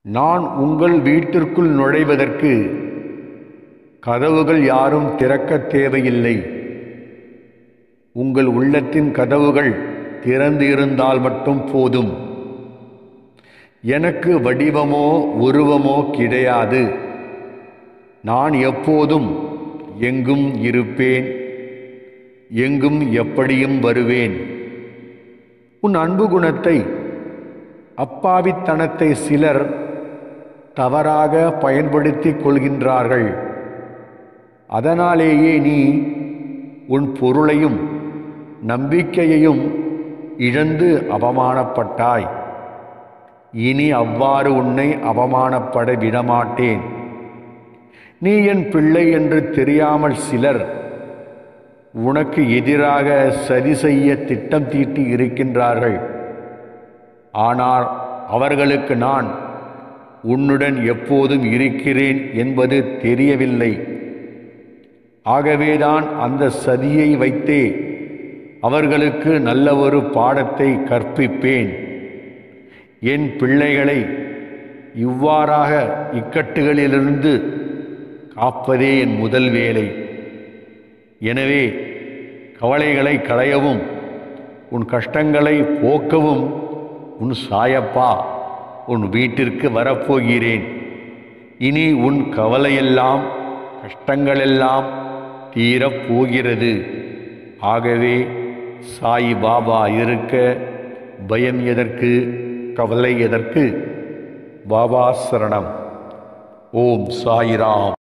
நான் உங்கள் வீட்டிற்குள் நுழைவதற்கு கதவுகள் யாரும் திறக்கத் தேவையில்லை உங்கள் உள்ளத்தின் கதவுகள் திறந்து இருந்தால் மட்டும் போதும் எனக்கு வடிவமோ உருவமோ கிடையாது நான் எப்போதும் எங்கும் இருப்பேன் எங்கும் எப்படியும் வருவேன் உன் அன்பு குணத்தை அப்பாவித்தனத்தை சிலர் தவறாக பயன்படுத்திக் கொள்கின்றார்கள் அதனாலேயே நீ உன் பொருளையும் நம்பிக்கையையும் இழந்து அவமானப்பட்டாய் இனி அவ்வாறு உன்னை அவமானப்பட விடமாட்டேன் நீ என் பிள்ளை என்று தெரியாமல் சிலர் உனக்கு எதிராக சதி செய்ய திட்டம் தீட்டி இருக்கின்றார்கள் ஆனால் அவர்களுக்கு நான் உன்னுடன் எப்போதும் இருக்கிறேன் என்பது தெரியவில்லை ஆகவேதான் அந்த சதியை வைத்தே அவர்களுக்கு நல்ல ஒரு பாடத்தை கற்பிப்பேன் என் பிள்ளைகளை இவ்வாறாக இக்கட்டுகளிலிருந்து காப்பதே என் முதல் வேலை எனவே கவலைகளை களையவும் உன் கஷ்டங்களை போக்கவும் உன் சாயப்பா உன் வீட்டிற்கு வரப்போகிறேன் இனி உன் கவலையெல்லாம் கஷ்டங்களெல்லாம் தீரப்போகிறது ஆகவே சாய் பாபா இருக்க பயம் எதற்கு கவலை எதற்கு பாபா சரணம் ஓம் சாயிராம்